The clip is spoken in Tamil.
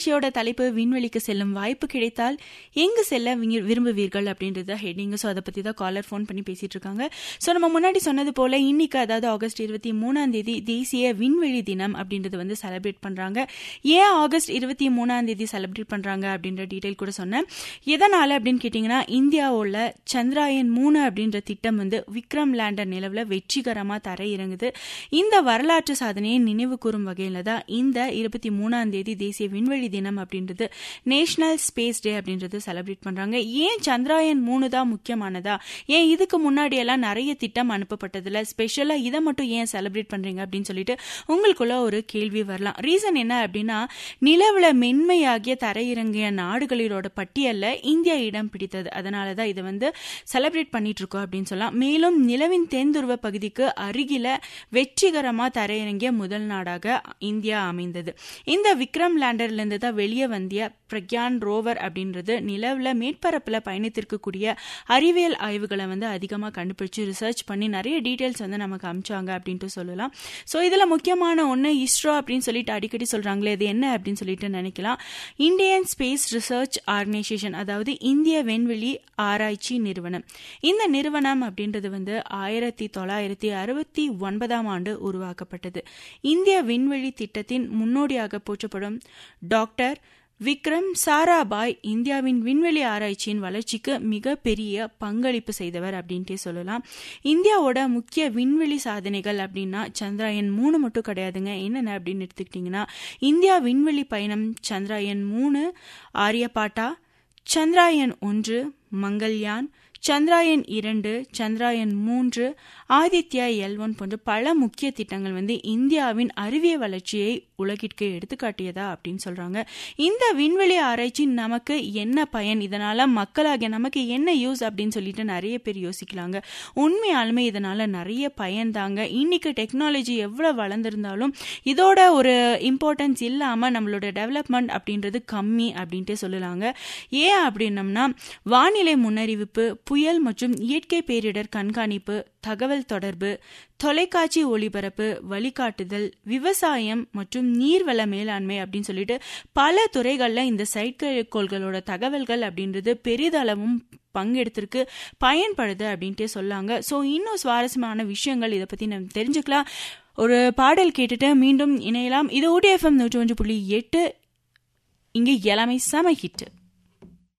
நிகழ்ச்சியோட தலைப்பு விண்வெளிக்கு செல்லும் வாய்ப்பு கிடைத்தால் எங்கு செல்ல விங்க- விரும்புவீர்கள் அப்படின்றத ஹெட்டிங் ஸோ அதை பற்றி தான் காலர் ஃபோன் பண்ணி பேசிட்டு இருக்காங்க ஸோ நம்ம முன்னாடி சொன்னது போல இன்னைக்கு அதாவது ஆகஸ்ட் இருபத்தி மூணாம் தேதி தேசிய விண்வெளி தினம் அப்படின்றது வந்து செலிப்ரேட் பண்றாங்க ஏன் ஆகஸ்ட் இருபத்தி மூணாம் தேதி செலிப்ரேட் பண்றாங்க அப்படின்ற டீடைல் கூட சொன்னேன் எதனால அப்படின்னு கேட்டிங்கன்னா இந்தியாவோட சந்திராயன் மூணு அப்படின்ற திட்டம் வந்து விக்ரம் லேண்டர் நிலவுல வெற்றிகரமா தரை இறங்குது இந்த வரலாற்று சாதனையை நினைவு கூறும் வகையில தான் இந்த இருபத்தி மூணாம் தேதி தேசிய விண்வெளி தினம் அப்படின்றது நேஷனல் ஸ்பேஸ் டே அப்படின்றது செலிப்ரேட் பண்றாங்க ஏன் சந்திராயன் மூணு தான் முக்கியமானதா ஏன் இதுக்கு முன்னாடி எல்லாம் நிறைய திட்டம் அனுப்பப்பட்டதுல ஸ்பெஷலா இதை மட்டும் ஏன் செலிப்ரேட் பண்றீங்க அப்படின்னு சொல்லிட்டு உங்களுக்குள்ள ஒரு கேள்வி வரலாம் ரீசன் என்ன அப்படின்னா நிலவுல மென்மையாகிய தரையிறங்கிய நாடுகளோட பட்டியல்ல இந்தியா இடம் பிடித்தது அதனால தான் இதை வந்து செலிப்ரேட் பண்ணிட்டு இருக்கோம் அப்படின்னு சொல்லலாம் மேலும் நிலவின் தென் துருவ பகுதிக்கு அருகில வெற்றிகரமா தரையிறங்கிய முதல் நாடாக இந்தியா அமைந்தது இந்த விக்ரம் லேண்டர்ல இருந்து தான் வெளியே வந்திய பிரக்யான் ரோவர் அப்படின்றது நிலவுல மேற்பரப்புல பயணித்திருக்கக்கூடிய அறிவியல் ஆய்வுகளை வந்து அதிகமா கண்டுபிடிச்சு ரிசர்ச் பண்ணி நிறைய டீடைல்ஸ் வந்து நமக்கு அமிச்சாங்க அப்படின்ட்டு சொல்லலாம் ஸோ இதுல முக்கியமான ஒன்று இஸ்ரோ அப்படின்னு சொல்லிட்டு அடிக்கடி சொல்றாங்களே இது என்ன அப்படின்னு சொல்லிட்டு நினைக்கலாம் இந்தியன் ஸ்பேஸ் ரிசர்ச் ஆர்கனைசேஷன் அதாவது இந்திய விண்வெளி ஆராய்ச்சி நிறுவனம் இந்த நிறுவனம் அப்படின்றது வந்து ஆயிரத்தி தொள்ளாயிரத்தி அறுபத்தி ஒன்பதாம் ஆண்டு உருவாக்கப்பட்டது இந்திய விண்வெளி திட்டத்தின் முன்னோடியாக போற்றப்படும் டாக்டர் விக்ரம் சாராபாய் இந்தியாவின் விண்வெளி ஆராய்ச்சியின் வளர்ச்சிக்கு மிகப்பெரிய பங்களிப்பு செய்தவர் அப்படின்ட்டே சொல்லலாம் இந்தியாவோட முக்கிய விண்வெளி சாதனைகள் அப்படின்னா சந்திராயன் மூணு மட்டும் கிடையாதுங்க என்னென்ன அப்படின்னு எடுத்துக்கிட்டிங்கன்னா இந்தியா விண்வெளி பயணம் சந்திராயன் மூணு ஆரியபாட்டா சந்திராயன் ஒன்று மங்கள்யான் சந்திராயன் இரண்டு சந்திராயன் மூன்று ஆதித்யா எல் ஒன் போன்ற பல முக்கிய திட்டங்கள் வந்து இந்தியாவின் அறிவியல் வளர்ச்சியை உலகிற்கு எடுத்துக்காட்டியதா அப்படின்னு சொல்றாங்க இந்த விண்வெளி ஆராய்ச்சி நமக்கு என்ன பயன் இதனால மக்களாகிய நமக்கு என்ன யூஸ் அப்படின்னு சொல்லிட்டு நிறைய பேர் யோசிக்கலாங்க உண்மையாலுமே இதனால நிறைய பயன் தாங்க இன்னைக்கு டெக்னாலஜி எவ்வளவு வளர்ந்திருந்தாலும் இதோட ஒரு இம்பார்ட்டன்ஸ் இல்லாம நம்மளோட டெவலப்மெண்ட் அப்படின்றது கம்மி அப்படின்ட்டு சொல்லலாங்க ஏன் அப்படின்னம்னா வானிலை முன்னறிவிப்பு புயல் மற்றும் இயற்கை பேரிடர் கண்காணிப்பு தகவல் தொடர்பு தொலைக்காட்சி ஒளிபரப்பு வழிகாட்டுதல் விவசாயம் மற்றும் நீர்வள மேலாண்மை அப்படின்னு சொல்லிட்டு பல துறைகளில் இந்த செயற்கைக்கோள்களோட தகவல்கள் அப்படின்றது பெரிதளவும் பங்கெடுத்திருக்கு பயன்படுது அப்படின்ட்டே சொல்லாங்க ஸோ இன்னும் சுவாரஸ்யமான விஷயங்கள் இதை பற்றி நம்ம தெரிஞ்சுக்கலாம் ஒரு பாடல் கேட்டுட்டு மீண்டும் இணையலாம் இது ஓடிஎஃப்எம் நூற்றி ஒன்று புள்ளி எட்டு இங்கே எல்லாமே செம ஹிட்டு